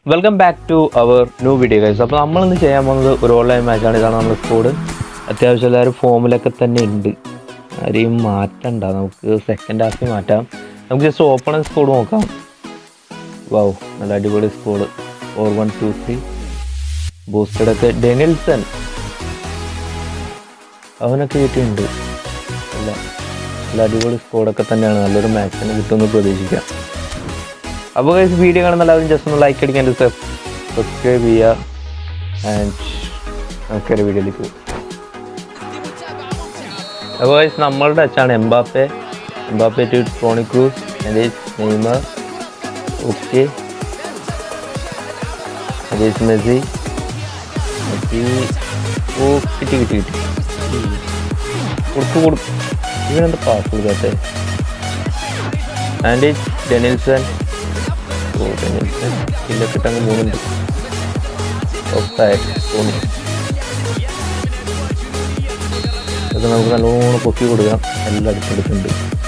welcome back to our new video guys അപ്പോൾ നമ്മളിന്ന് ചെയ്യാൻ പോകുന്നത് ഒരു ഓൺലൈൻ മാച്ചാണ് ഇതാണ് നമ്മുടെ സ്കോഡ് അത്യാവശ്യം എല്ലാവരും ഫോമിലൊക്കെ തന്നെ ഉണ്ട് ആരെയും മാറ്റണ്ട നമുക്ക് സെക്കൻഡ് ഹാഫിൽ മാറ്റാം നമുക്ക് ജസ്റ്റ് ഓപ്പൺ സ്കോഡ് നോക്കാം വൗ നല്ല അടിപൊളി squad four one two three ബൂസ്റ്റഡൊക്കെ ഡെനിൽസൺ അവനൊക്കെ കിട്ടിയിട്ടുണ്ട് അല്ല നല്ല അടിപൊളി സ്കോഡൊക്കെ തന്നെയാണ് നല്ലൊരു മാച്ചിന് കിട്ടുമെന്ന് പ്രതീക്ഷിക്കാം അപ്പോൾ ഗൈസ് വീഡിയോ കാണുന്ന എല്ലാവരും ജസ്റ്റ് ഒന്ന് ലൈക്ക് അടിക്കാൻ സബ്സ്ക്രൈബ് ചെയ്യുക ആൻഡ് നമുക്കൊരു വീഡിയോയിലേക്ക് പോകും അപ്പോൾ ഗൈസ് നമ്മളുടെ ടച്ചാണ് Mbappe Mbappe to Toni Kroos എൻ്റെ നെയ്മർ ഓക്കെ എൻ്റെ മെസ്സി മെസ്സി ഓ കിട്ടി കിട്ടി കിട്ടി കൊടുത്തു കൊടുത്തു ഇവനെന്താ പാസ് കൊടുക്കാത്തെ ആൻഡ് ഡെനിൽസൺ ഓ ഡെനിൽസൺ ഇല്ല കിട്ടാൻ മൂന്നുണ്ട് ഓഫ്സൈഡ് തോന്നി അത് നമുക്ക് നല്ലോണം പൊക്കി കൊടുക്കാം എല്ലാം അടുത്തെടുക്കുന്നുണ്ട്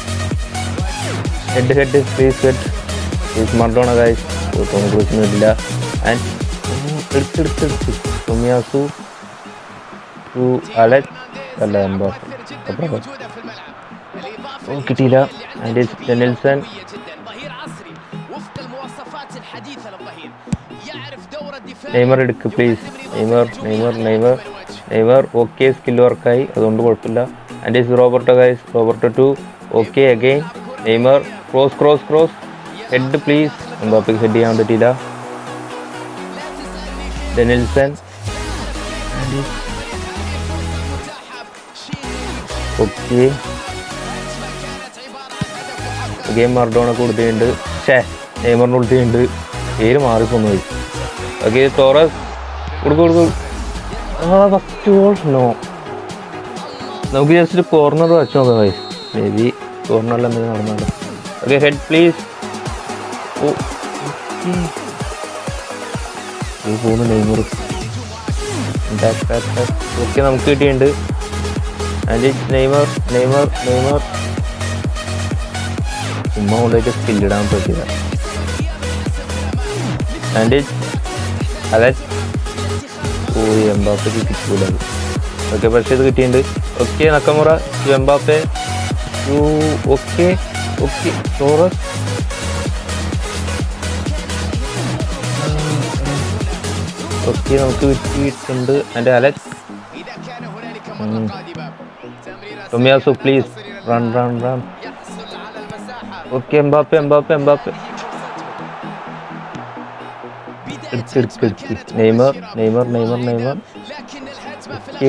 head head face head face Maradona guys Toni ക്രൂസിന് ഇല്ല ആൻഡ് എടുത്തെടുത്തെടുത്ത് ടൊമിയാസു ടു അലക്സ് അല്ല എംബോ ഓ കിട്ടിയില്ല ആൻഡ് ഡെനിൽസൺ നെയ്മർ എടുക്ക് please Neymar Neymar Neymar Neymar okay skill വർക്കായി അതുകൊണ്ട് കുഴപ്പമില്ല and is Roberto guys Roberto to okay again Neymar cross cross cross head please എംബാപ്പയ്ക്ക് ഹെഡ് ചെയ്യാൻ പറ്റിയില്ല ഡെനിൽസൺ ഓക്കെ ഗെയിം മർഡോണ കൊടുത്തിട്ടുണ്ട് ഷേ നെയ്മറിന് കൊടുത്തിട്ടുണ്ട് പേര് മാറിപ്പോന്നു പോയി ഓക്കെ ടോറസ് കൊടുക്കും കൊടുക്കും ആ ഫസ്റ്റ് ഗോൾ നോ നമുക്ക് ജസ്റ്റ് കോർണർ വെച്ച് നോക്കാം ഗൈസ് മേ ബി കോർണറിൽ എന്തെങ്കിലും നടന്നാലോ ഓക്കെ ഹെഡ് പ്ലീസ് ഓ പോകുന്നു നെയ്മർ ഓക്കെ നമുക്ക് കിട്ടിയിട്ടുണ്ട് ആൻഡ് നെയ്മർ നെയ്മർ നെയ്മർ ചുമ്മാ കൊണ്ടുപോയിട്ട് സ്കില്ലിടാൻ പറ്റില്ല ആൻഡ് അതെ ഓ എംബാപ്പയ്ക്ക് കിട്ടൂല ഓക്കെ പക്ഷേ ഇത് കിട്ടിയിട്ടുണ്ട് okay Nakamura to Mbappe to okay okay Torres okay നമുക്ക് കിട്ടിയിട്ടുണ്ട് എൻ്റെ Alex Tomiyasu please run run run okay Mbappe Mbappe Mbappe എടുത്ത് എടുത്ത് എടുത്ത് Neymar Neymar Neymar Neymar okay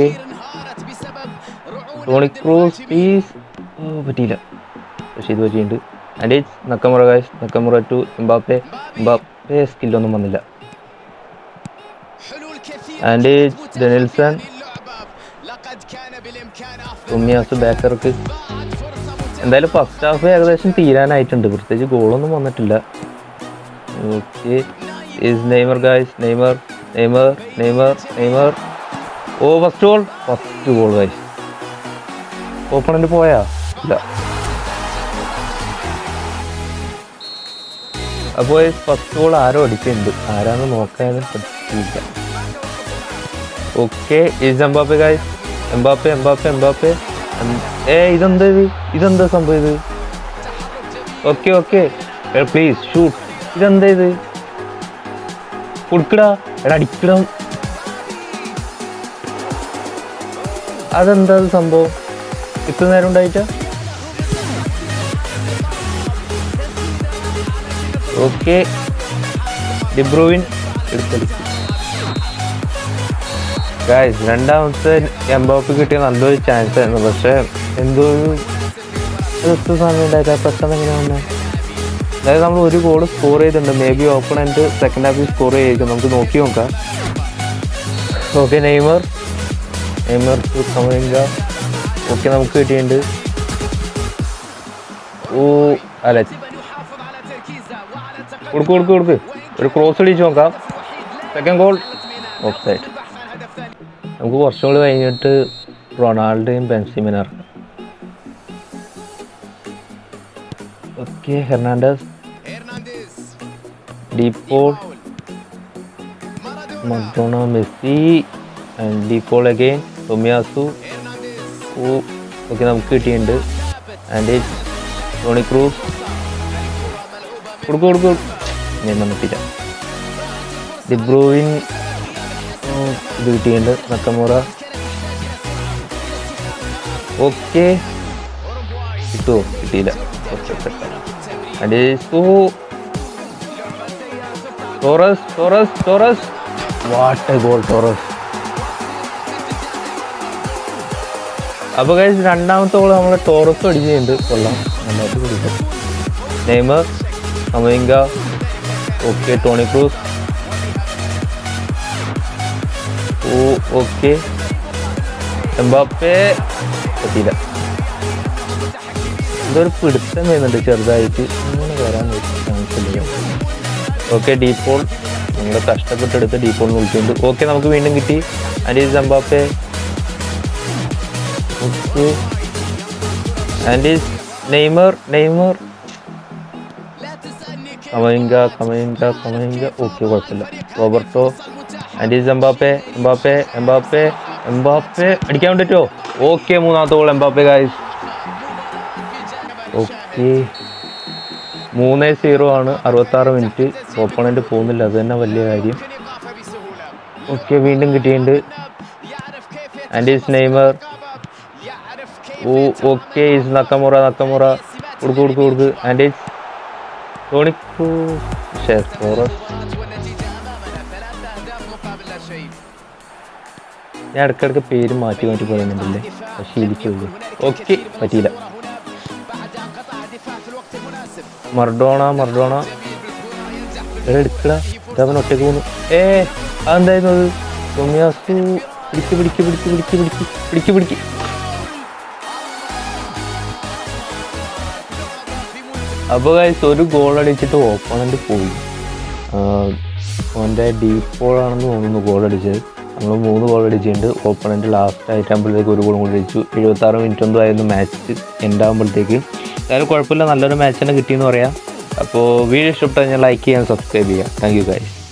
Toni Kroos please ഓ പറ്റിയില്ല പക്ഷേ ഇത് പറ്റിയിട്ടുണ്ട് and Nakamura guys Nakamura to Mbappe Mbappe സ്കില്ലൊന്നും വന്നില്ല ആൻഡ് ഡെനിൽസൺ ഉമ്മിയാസ് ബാക്കർക്ക് എന്തായാലും ഫസ്റ്റ് ഹാഫ് ഏകദേശം തീരാനായിട്ടുണ്ട് പ്രത്യേകിച്ച് ഗോളൊന്നും വന്നിട്ടില്ല okay is Neymar guys Neymar Neymar Neymar Neymar ഓ first goal first goal guys opponent പോയാ ഇല്ല അപ്പോൾ ഫസ്റ്റ് ഗോൾ ആരോ അടിക്കുന്നുണ്ട് ആരാന്ന് നോക്കാനും പറ്റില്ല okay is Mbappe guys Mbappe Mbappe Mbappe ഏ ഇതെന്താ ഇത് ഇതെന്താ സംഭവം ഇത് ഓക്കെ ഓക്കെ പ്ലീസ് ഷൂട്ട് ഇതെന്താ ഇത് കൊടുക്കടാ എടാ അടിക്കണം അതെന്താ ഇത് സംഭവം ഇത്ര നേരം ഉണ്ടായിട്ട ഓക്കെ ഡിബ്രൂവിൻ എടുത്തെടുക്കും ഗായ്സ് രണ്ടാമത്തെ എംബോപ്പ് കിട്ടിയ നല്ലൊരു ചാൻസ് ആയിരുന്നു പക്ഷെ എന്തോ ഒരു ഒത്തു സമയം ഉണ്ടായിട്ട് പെട്ടെന്ന് എങ്ങനെ വന്നേ അതായത് നമ്മൾ ഒരു ഗോൾ സ്കോർ ചെയ്തിട്ടുണ്ട് മേ ബി ഓപ്പണൻറ്റ് സെക്കൻഡ് ഹാഫിൽ സ്കോർ ചെയ്തിരിക്കും നമുക്ക് നോക്കി നോക്കാം okay Neymar Neymar to Camavinga okay നമുക്ക് കിട്ടിയിട്ടുണ്ട് ഓ അല്ല കൊടുക്ക് കൊടുക്ക് കൊടുക്ക് ഒരു ക്രോസ് അടിച്ച് നോക്കാം സെക്കൻഡ് ഗോൾ ഓഫ് സൈഡ് നമുക്ക് കുറച്ചും കൂടി കഴിഞ്ഞിട്ട് റൊണാൾഡോയും ബെൻസിമിനെ ഇറങ്ങും okay Hernandez De Paul Maradona Messi De Paul again Tomiyasu ഓ ഓക്കെ നമുക്ക് കിട്ടിയിട്ടുണ്ട് ആൻഡ് ടോണി ക്രൂസ് കൊടുക്കു കൊടുക്കു ഞാൻ വന്നിട്ടില്ല ഡിബ്രൂവിൻ ഉം, ഇത് കിട്ടിയിട്ടുണ്ട് നക്കമുറ ഓക്കെ കിട്ടുമോ കിട്ടിയില്ല okay and so Torres Torres Torres what a goal Torres അപ്പോൾ കഴിച്ച് രണ്ടാമത്തെ ഗോൾ നമ്മൾ ടോറസ് അടിക്കുന്നുണ്ട് കൊള്ളാം നന്നായിട്ട് പിടിക്കും നെയ്മർ അമേങ്ക ഓക്കെ ടോണി ക്രൂസ് ഓ ഓക്കെ എംബാപ്പെ പറ്റിയില്ല ഇതൊരു പിടുത്തം വരുന്നുണ്ട് ചെറുതായിട്ട് ഇങ്ങനെ വരാൻ ചാൻസ് ഇല്ല ഓക്കെ ഡീപോൾ നിങ്ങൾ കഷ്ടപ്പെട്ടെടുത്ത് ഡീപോളിന് വിളിച്ചിട്ടുണ്ട് ഓക്കെ നമുക്ക് വീണ്ടും കിട്ടി and is Mbappe okay and is Neymar Neymar Camavinga Camavinga Camavinga okay കുഴപ്പമില്ല Roberto and is Mbappe Mbappe Mbappe Mbappe അടിക്കാൻ പറ്റുമോ ഓക്കെ മൂന്നാമത്തെ ഗോൾ എംബാപ്പെ ഗായ്സ് ഓക്കെ മൂന്ന് സീറോ ആണ് അറുപത്താറ് മിനിറ്റ് ഓപ്പണൻ്റ് പോകുന്നില്ല അത് തന്നെ വലിയ കാര്യം ഓക്കെ വീണ്ടും കിട്ടിയിട്ടുണ്ട് ആൻഡ് ഈസ് നെയ്മർ ഓ ഓക്കെ ഈസ് നക്കമുറ നക്കമുറ കൊടുക്ക് കൊടുക്ക് കൊടുക്ക് ആൻഡ് ഈസ് ടോണിക്കു ഫോറസ് ഞാൻ ഇടയ്ക്കിടയ്ക്ക് പേര് മാറ്റി മാറ്റി പറയുന്നുണ്ടല്ലേ പക്ഷേ ഇരിക്കുള്ളൂ ഓക്കെ പറ്റിയില്ല മർഡോണ മർഡോണ എടാ എടുക്കടാ ഇതവൻ ഒറ്റക്ക് പോന്നു ഏ അതെന്തായിരുന്നു അത് സോമ്യാസു പിടിക്ക് പിടിക്ക് പിടിക്ക് പിടിക്ക് പിടിക്ക് പിടിക്ക് പിടിക്ക് അപ്പോൾ ഗൈസ് ഒരു ഗോൾ അടിച്ചിട്ട് ഓപ്പണൻ്റ് പോയി അവൻ്റെ ഡീപ്പോളാണെന്ന് തോന്നുന്നു ഗോൾ അടിച്ചത് നമ്മൾ മൂന്ന് ഗോൾ അടിച്ചിട്ടുണ്ട് ഓപ്പണൻ്റ് ലാസ്റ്റ് ആയിട്ടാകുമ്പോഴത്തേക്ക് ഒരു ഗോളും കൂടി അടിച്ചു എഴുപത്താറ് മിനിറ്റ് എന്തോ ആയിരുന്നു മാച്ച് എൻഡ് ആകുമ്പോഴത്തേക്ക് എന്തായാലും കുഴപ്പമില്ല നല്ലൊരു മാച്ച് തന്നെ കിട്ടിയെന്ന് പറയാം അപ്പോൾ വീഡിയോ ഇഷ്ടപ്പെട്ടാൽ ഞാൻ ലൈക്ക് ചെയ്യാൻ സബ്സ്ക്രൈബ് ചെയ്യാം താങ്ക് യു ഗൈസ്